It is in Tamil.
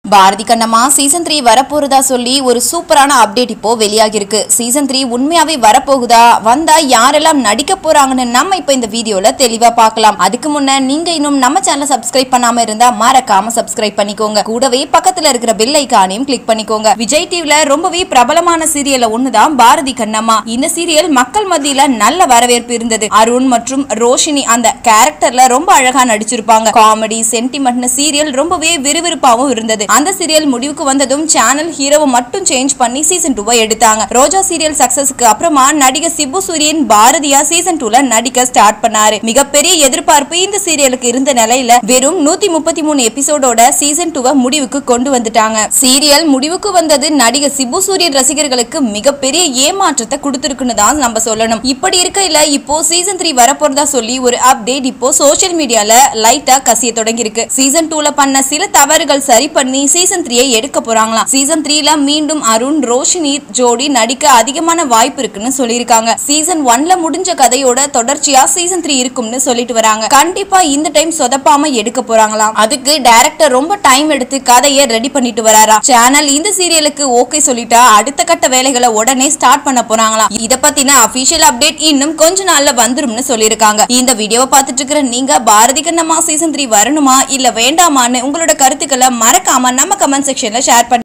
பாரதி கண்ணம்மா சீசன் த்ரீ வரப்போறதா சொல்லி ஒரு சூப்பரான அப்டேட் இப்போ வெளியாகி இருக்கு சீசன் த்ரீ உண்மையாவே வரப்போகுதா வந்தா யாரெல்லாம் நடிக்க போறாங்கன்னு நம்ம இப்போ இந்த வீடியோல தெளிவா பார்க்கலாம் அதுக்கு முன்ன நீங்க இன்னும் நம்ம சேனலை சப்ஸ்கிரைப் பண்ணாம இருந்தா மறக்காம சப்ஸ்கிரைப் பண்ணிக்கோங்க கூடவே பக்கத்துல இருக்கிற பெல் ஐக்கானையும் கிளிக் பண்ணிக்கோங்க விஜய் டிவில ரொம்பவே பிரபலமான சீரியல்ல ஒண்ணுதான் பாரதி கண்ணம்மா இந்த சீரியல் மக்கள் மத்தியில நல்ல வரவேற்பு இருந்தது அருண் மற்றும் ரோஷினி அந்த கேரக்டர்ல ரொம்ப அழகா நடிச்சிருப்பாங்க காமெடி சென்டிமெண்ட்னு சீரியல் ரொம்பவே விறுவிறுப்பாவும் இருந்தது அந்த சீரியல் முடிவுக்கு வந்ததும் சேனல் ஹீரோவை மட்டும் சேஞ்ச் பண்ணி சீசன் டூவை எடுத்தாங்க ரோஜா சீரியல் சக்சஸ்க்கு அப்புறமா நடிகர் சிபு சூரியன் பாரதியா சீசன் டூல நடிக்க ஸ்டார்ட் பண்ணாரு மிகப்பெரிய எதிர்பார்ப்பு இந்த சீரியலுக்கு இருந்த நிலையில வெறும் நூத்தி முப்பத்தி மூணு எபிசோடோட சீசன் டூவை முடிவுக்கு கொண்டு வந்துட்டாங்க சீரியல் முடிவுக்கு வந்தது நடிகர் சிபு சூரியன் ரசிகர்களுக்கு மிகப்பெரிய ஏமாற்றத்தை கொடுத்திருக்குன்னு தான் நம்ம சொல்லணும் இப்படி இருக்கையில இப்போ சீசன் த்ரீ வரப்போறதா சொல்லி ஒரு அப்டேட் இப்போ சோஷியல் மீடியால லைட்டா கசிய தொடங்கி இருக்கு சீசன் டூல பண்ண சில தவறுகள் சரி பண்ணி சீசன் த்ரீயை எடுக்க போறாங்களாம் சீசன் த்ரீல மீண்டும் அருண் ரோஷினி ஜோடி நடிக்க அதிகமான வாய்ப்பு இருக்குன்னு சொல்லியிருக்காங்க சீசன் ஒன்ல முடிஞ்ச கதையோட தொடர்ச்சியா சீசன் த்ரீ இருக்கும்னு சொல்லிட்டு வராங்க கண்டிப்பா இந்த டைம் சொதப்பாம எடுக்க போறாங்களாம் அதுக்கு டைரக்டர் ரொம்ப டைம் எடுத்து கதையை ரெடி பண்ணிட்டு வராரா சேனல் இந்த சீரியலுக்கு ஓகே சொல்லிட்டா அடுத்த கட்ட வேலைகளை உடனே ஸ்டார்ட் பண்ண போறாங்களாம் இத பத்தின அபிஷியல் அப்டேட் இன்னும் கொஞ்ச நாள்ல வந்துரும்னு சொல்லியிருக்காங்க இந்த வீடியோவை பார்த்துட்டு இருக்கிற நீங்க பாரதி கண்ணம்மா சீசன் த்ரீ வரணுமா இல்ல வேண்டாமான்னு உங்களோட கருத்துக்களை மறக்காம நம்ம கமெண்ட் செக்ஷன்ல ஷேர் பண்ணி